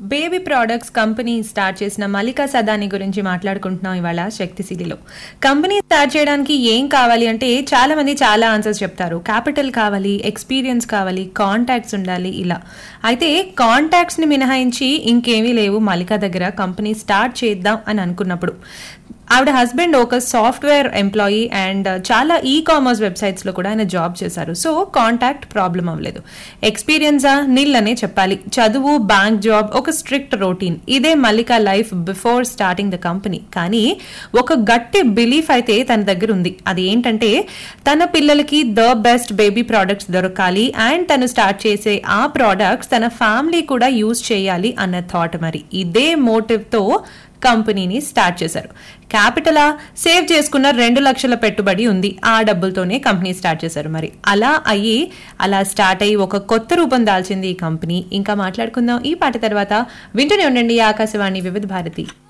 baby products company start చేసిన మల్లికా సదాని గురించి మాట్లాడుకుంటున్నాం ఇవాళ శక్తిశీలిలో కంపెనీ స్టార్ట్ చేయడానికి ఏం కావాలి అంటే చాలా మంది చాలా ఆన్సర్స్ చెప్తారు క్యాపిటల్ కావాలి ఎక్స్పీరియన్స్ కావాలి కాంటాక్ట్స్ ఉండాలి ఇలా అయితే కాంటాక్ట్స్ ని మినహాయించి ఇంకేమీ లేవు మల్లికా దగ్గర కంపెనీ స్టార్ట్ చేద్దాం అని అనుకున్నప్పుడు ఆవిడ హస్బెండ్ ఒక సాఫ్ట్వేర్ ఎంప్లాయీ అండ్ చాలా ఈ కామర్స్ వెబ్సైట్స్ లో కూడా ఆయన జాబ్ చేశారు సో కాంటాక్ట్ ప్రాబ్లం అవ్వలేదు ఎక్స్పీరియన్సా నిల్ అనే చెప్పాలి చదువు బ్యాంక్ జాబ్ ఒక స్ట్రిక్ట్ రొటీన్ ఇదే Mallika life before starting the company కానీ ఒక గట్టి బిలీఫ్ అయితే తన దగ్గర ఉంది అది ఏంటంటే తన పిల్లలకి ద బెస్ట్ బేబీ ప్రోడక్ట్స్ దొరకాలి అండ్ తను స్టార్ట్ చేసే ఆ ప్రోడక్ట్స్ తన ఫ్యామిలీ కూడా యూజ్ చేయాలి అన్న థాట్ మరి ఇదే మోటివ్ తో కంపెనీని స్టార్ట్ చేశారు క్యాపిటలా సేవ్ చేసుకున్న రెండు లక్షల పెట్టుబడి ఉంది ఆ డబ్బులతోనే కంపెనీ స్టార్ట్ చేశారు మరి అలా అయ్యి అలా స్టార్ట్ అయ్యి ఒక కొత్త రూపం దాల్చింది ఈ కంపెనీ ఇంకా మాట్లాడుకుందాం ఈ పాట తర్వాత వింటూనే ఉండండి ఆకాశవాణి వివిధ భారతి